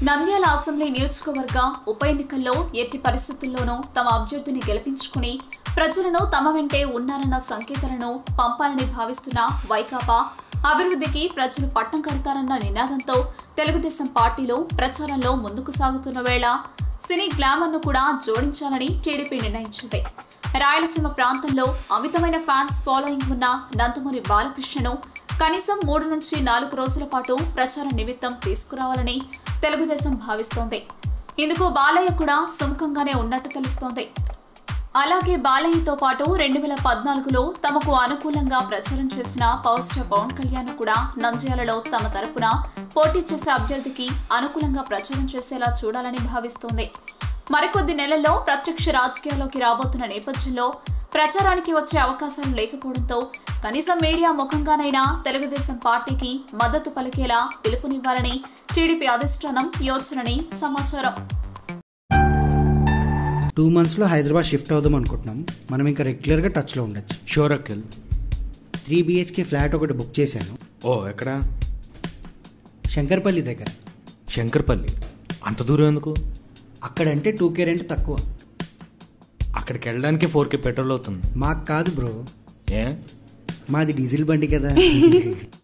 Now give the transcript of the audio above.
Nandyal assembly నియోజకవర్గ ఉప ఎన్నికల్లో ఎట్టి పరిస్థితుల్లోనూ తమ అభ్యర్థిని గెలిపించుకుని ప్రజలను తమ వెంటే ఉన్నారన్న సంకేతాలను పంపాలని భావిస్తున్న వైకాపా అభివృద్ధికి ప్రజలు పట్టం కడతారన్న నినాదంతో తెలుగుదేశం పార్టీలో ప్రచారంలో ముందుకు సాగుతున్న వేళ సినీ గ్లామర్ను కూడా జోడించాలని టీడీపీ నిర్ణయించింది రాయలసీమ ప్రాంతంలో అమితమైన ఫ్యాన్స్ ఫాలోయింగ్ ఉన్న నందమూరి బాలకృష్ణను కనీసం మూడు నుంచి నాలుగు రోజుల పాటు ప్రచారం నిమిత్తం తీసుకురావాలని తెలుగుదేశం భావిస్తోంది ఇందుకు బాలయ్య కూడా సుముఖంగానే ఉన్నట్టు తెలుస్తోంది అలాగే బాలయ్యతో పాటు రెండు వేల పద్నాలుగులో తమకు అనుకూలంగా ప్రచారం చేసిన పవర్ స్టార్ పవన్ కళ్యాణ్ కూడా నంద్యాలలో తమ తరపున పోటీ చేసే అభ్యర్థికి అనుకూలంగా ప్రచారం చేసేలా చూడాలని భావిస్తోంది మరికొద్ది నెలల్లో ప్రత్యక్ష రాజకీయాల్లోకి రాబోతున్న నేపథ్యంలో ప్రచారానికి వచ్చే అవకాశాలు లేకపోవడంతో కనీసం మీడియా ముఖంగానైనా తెలుగుదేశం పార్టీకి మద్దతు పలికేలా పిలుపునివ్వాలని టీడీపీ అధిష్టానం యోచనని సమాచారం టూ మంత్స్లో హైదరాబాద్ షిఫ్ట్ అవుదాం అనుకుంటున్నాం మనం ఇంకా రెగ్యులర్గా టచ్లో ఉండొచ్చు sure Akhil three BHK flat ఒకటి బుక్ చేశాను ఓ ఎక్కడ శంకర్పల్లి దగ్గర శంకర్పల్లి అంత దూరం ఎందుకు అక్కడంటే టూ కే రెంట్ తక్కువ అక్కడికి వెళ్ళడానికి ఫోర్ కే పెట్రోల్ అవుతుంది మాకు కాదు బ్రో ఏ మాది డీజిల్ బండి కదా